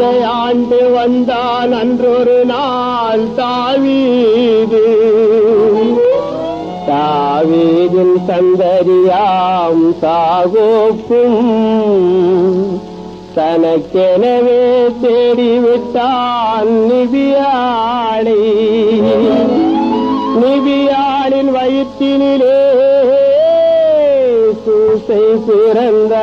அதை ஆண்டு வந்தான் அன்றொரு நாள் தாவீது தாவீதின் சந்ததியாம் சாகோக்கும் தனக்கெனவே தேடிவிட்டான் நிபியாளை நிபியாளின் வயிற்றினிலே சூசை பிறந்த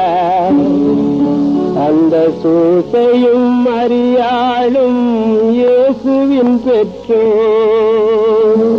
அந்த சூசையும் அறியாளும் இயேசுவின் பெற்றோர்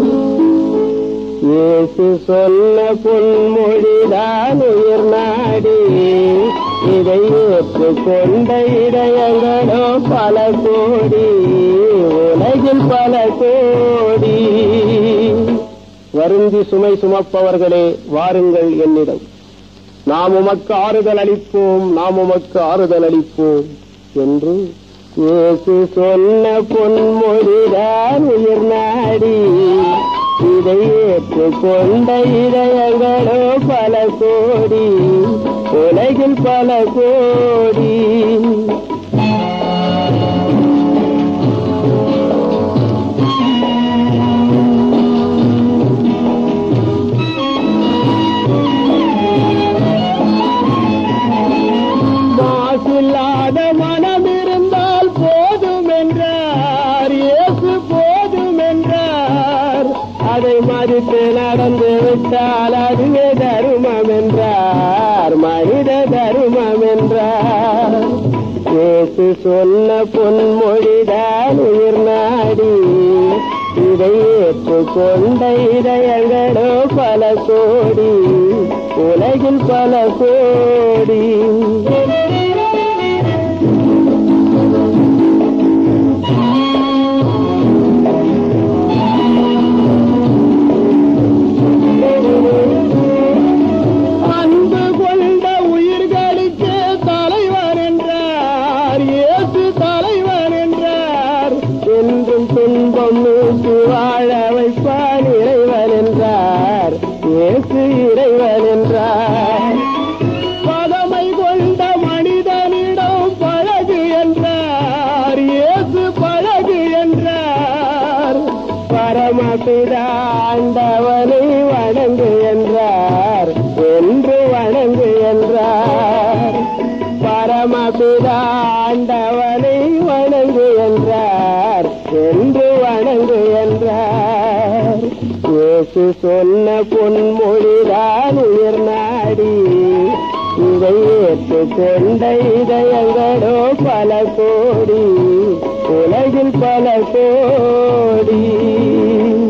இயேசு சொன்ன பொன்மொழிதான் உயிர் நாடி இதை ஏற்றுக்கொண்ட இதயங்களோ பல கோடி உலகில் பல கோடி வருந்தி சுமை சுமப்பவர்களே வாருங்கள் என்னிடம் நாம் உமக்கு ஆறுதல் அளிப்போம் நாம் உமக்கு ஆறுதல் அளிப்போம் என்று இயேசு சொன்ன பொன்மொழிதான் உயிர் நாடி இதை ஏற்றுக்கொண்ட இதயங்களோ பல கோடி உலகில் பல கோடி மாசில்லாத மனம் இருந்தால் போதும் என்றார் இயேசு போதும் என்றார் அதை மதித்து நடந்து விட்டால் அதுவே தருமம் என்றார் மனித தருமம் என்றார் இயேசு சொன்ன பொன்மொழிதான் உயிர் நாடி இதை ஏற்றுக்கொண்ட இதயங்களோ பல கோடி உலகில் பல கோடி அன்பு கொண்ட உயிர்களுக்கு தலைவர் என்றார் இயேசு தலைவர் என்றார் என்றும் துன்பம் நூற்று வாழ வைப்பான் இறைவன் என்றார் இயேசு இறைவன் என்றார் பதமை கொண்ட மனிதனிடம் பழகு என்றார் இயேசு பழகு என்றார் பரமபிதா ஆண்டவனை வணங்கு என்றார் என்று வணங்கு என்றார் பரமபிதா ஆண்டவனை வணங்கு என்றார் என்று வணங்கு என்றார் இயேசு சொன்ன பொன்மொழிதான் உயிர் நாடி இதை ஏற்றுக்கொண்ட இதயங்களோ பல கோடி உலகில் பல கோடி